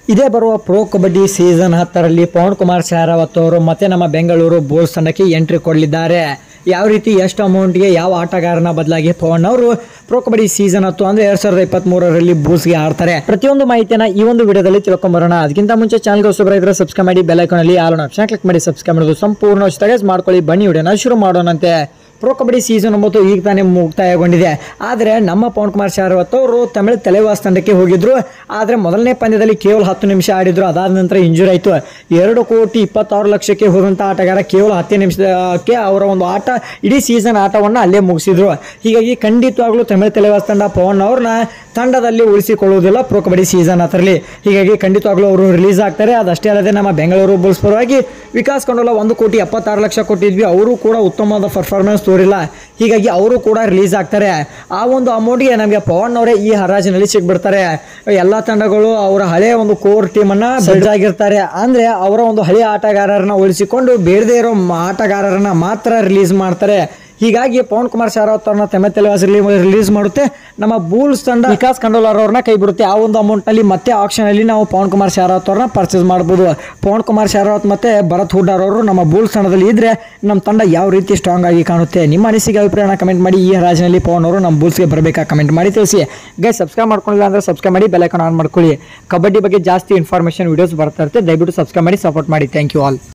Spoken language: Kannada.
ಇದೇ ಬರುವ ಪ್ರೋ ಕಬಡ್ಡಿ ಸೀಸನ್ ಹತ್ತರಲ್ಲಿ ಪವನ್ ಕುಮಾರ್ ಶರಾವತ್ ಅವರು ಮತ್ತೆ ನಮ್ಮ ಬೆಂಗಳೂರು ಬೋಲ್ಸ್ ತಂಡಕ್ಕೆ ಎಂಟ್ರಿ ಕೊಡಲಿದ್ದಾರೆ ಯಾವ ರೀತಿ ಎಷ್ಟು ಅಮೌಂಟ್ಗೆ ಯಾವ ಆಟಗಾರನ ಬದಲಾಗಿ ಪವನ್ ಅವರು ಪ್ರೋ ಕಬಡ್ಡಿ ಸೀಸನ್ ಹತ್ತು ಅಂದ್ರೆ ಎರಡ್ ಸಾವಿರದ ಇಪ್ಪತ್ತ್ ಮೂರರಲ್ಲಿ ಬೂಸ್ಗೆ ಆಡ್ತಾರೆ ಪ್ರತಿಯೊಂದು ಮಾಹಿತಿಯನ್ನ ಈ ಒಂದು ವಿಡಿಯೋದಲ್ಲಿ ತಿಳ್ಕೊಂಬರೋಣ ಅದಕ್ಕಿಂತ ಮುಂಚೆ ಚಾನಲ್ಗೆ ಹೊಸಬರ ಇದ್ರೆ ಸಬ್ಸ್ಕ್ರೈಬ್ ಮಾಡಿ ಬೆಲ್ ಐಕಾನ್ ಅಲ್ಲಿ ಆಲ್ ಆಪ್ಷನ್ ಕ್ಲಿಕ್ ಮಾಡಿ ಸಬ್ಸ್ಕ್ರೈಬ್ ಮಾಡೋದು ಸಂಪೂರ್ಣ ಉಚಿತವಾಗಿ ಮಾಡ್ಕೊಳ್ಳಿ ಬನ್ನಿ ವಿಡಿಯೋನ ಶುರು ಮಾಡೋಣಂತೆ ಪ್ರೋ ಕಬಡ್ಡಿ ಸೀಸನ್ ಒಂಬತ್ತು ಈಗ ತಾನೇ ಮುಕ್ತಾಯಗೊಂಡಿದೆ ಆದರೆ ನಮ್ಮ ಪವನ್ ಕುಮಾರ್ ಶಾರವತ್ ಅವರು ತಮಿಳು ತಲೆವಾಸ್ ತಂಡಕ್ಕೆ ಹೋಗಿದ್ರು ಆದರೆ ಮೊದಲನೇ ಪಂದ್ಯದಲ್ಲಿ ಕೇವಲ ಹತ್ತು ನಿಮಿಷ ಆಡಿದ್ರು ಅದಾದ ನಂತರ ಇಂಜುರಿ ಆಯಿತು ಎರಡು ಕೋಟಿ ಇಪ್ಪತ್ತಾರು ಲಕ್ಷಕ್ಕೆ ಹೋದಂಥ ಆಟಗಾರ ಕೇವಲ ಹತ್ತೇ ನಿಮಿಷಕ್ಕೆ ಅವರ ಒಂದು ಆಟ ಇಡೀ ಸೀಸನ್ ಆಟವನ್ನು ಅಲ್ಲೇ ಮುಗಿಸಿದ್ರು ಹೀಗಾಗಿ ಖಂಡಿತವಾಗ್ಲೂ ತಮಿಳು ತಲೆವಾಸ್ ತಂಡ ಪವನ್ ಅವ್ರನ್ನ ತಂಡದಲ್ಲಿ ಉಳಿಸಿಕೊಳ್ಳುವುದಿಲ್ಲ ಪ್ರೋ ಕಬಡ್ಡಿ ಸೀಸನ್ ಹತ್ತರಲ್ಲಿ ಹೀಗಾಗಿ ಖಂಡಿತವಾಗ್ಲೂ ಅವರು ರಿಲೀಸ್ ಆಗ್ತಾರೆ ಅದಷ್ಟೇ ಅಲ್ಲದೆ ನಮ್ಮ ಬೆಂಗಳೂರು ಬುಲ್ಸ್ ಪರವಾಗಿ ವಿಕಾಸ್ ಕಂಡೋಲ ಒಂದು ಕೋಟಿ ಎಪ್ಪತ್ತಾರು ಲಕ್ಷ ಕೊಟ್ಟಿದ್ವಿ ಅವರು ಕೂಡ ಉತ್ತಮವಾದ ಪರ್ಫಾರ್ಮೆನ್ಸ್ ತೋರಿಲ್ಲ ಹೀಗಾಗಿ ಅವರು ಕೂಡ ರಿಲೀಸ್ ಆಗ್ತಾರೆ ಆ ಒಂದು ಅಮೌಂಟ್ಗೆ ನಮಗೆ ಪವನ್ ಅವರೇ ಈ ಹರಾಜಿನಲ್ಲಿ ಸಿಕ್ಬಿಡ್ತಾರೆ ಎಲ್ಲ ತಂಡಗಳು ಅವರ ಹಳೆಯ ಒಂದು ಕೋರ್ ಟೀಮನ್ನು ಸಜ್ಜಾಗಿರ್ತಾರೆ ಅಂದರೆ ಅವರ ಒಂದು ಹಳೆಯ ಆಟಗಾರರನ್ನ ಉಳಿಸಿಕೊಂಡು ಬೇಡದೇ ಇರೋ ಮ- ಆಟಗಾರರನ್ನ ಮಾತ್ರ ರಿಲೀಸ್ ಮಾಡ್ತಾರೆ ಹೀಗಾಗಿ ಪವನ್ ಕುಮಾರ್ ಶಾರಾವತ್ ಅವ್ರನ್ನ ತೆಮ್ಮ ತೆಲವಾಸ್ ರಿಲೀಸ್ ಮಾಡುತ್ತೆ ನಮ್ಮ ಬೂಲ್ಸ್ ತಂಡ ವಿಕಾಸ್ ಖಂಡೋಲಾರ್ ಅವ್ರನ್ನ ಕೈ ಬಿಡುತ್ತೆ ಆ ಒಂದು ಅಮೌಂಟ್ನಲ್ಲಿ ಮತ್ತೆ auction ಅಲ್ಲಿ ನಾವು ಪವನ್ ಕುಮಾರ್ ಶಾರಾವತ್ ಅವ್ರನ್ನ ಪರ್ಚೇಸ್ ಮಾಡ್ಬೋದು ಪವನ್ ಕುಮಾರ್ ಶಾರಾವತ್ ಮತ್ತೆ ಭರತ್ ಹುಡ್ಡಾರ್ ಅವರು ನಮ್ಮ ಬೂಲ್ಸ್ ತಂಡದಲ್ಲಿ ಇದ್ರೆ ನಮ್ಮ ತಂಡ ಯಾವ ರೀತಿ ಸ್ಟ್ರಾಂಗ್ ಆಗಿ ಕಾಣುತ್ತೆ ನಿಮ್ಮ ಅನಿಸಿಕೆ ಅಭಿಪ್ರಾಯನ ಕಮೆಂಟ್ ಮಾಡಿ ಈ ಹರಾಜಿನಲ್ಲಿ ಪವನ್ ಅವರು ನಮ್ಮ ಬೂಲ್ಸ್ಗೆ ಬರಬೇಕಾ ಕಮೆಂಟ್ ಮಾಡಿ ತಿಳಿಸಿ ಗೈ ಸಬ್ಸ್ಕ್ರೈಬ್ ಮಾಡ್ಕೊಂಡಿಲ್ಲ ಅಂದ್ರೆ ಸಬ್ಸ್ಕ್ರೈಬ್ ಮಾಡಿ ಬೆಲ್ ಐಕಾನ್ ಆನ್ ಮಾಡ್ಕೊಳ್ಳಿ ಕಬಡ್ಡಿ ಬಗ್ಗೆ ಜಾಸ್ತಿ ಇನ್ಫಾರ್ಮೇಷನ್ ವಿಡಿಯೋಸ್ ಬರ್ತಾ ಇರುತ್ತೆ ದಯವಿಟ್ಟು ಸಬ್ಸ್ಕ್ರೈಬ್ ಮಾಡಿ ಸಪೋರ್ಟ್ ಮಾಡಿ ಥ್ಯಾಂಕ್ ಯು ಆಲ್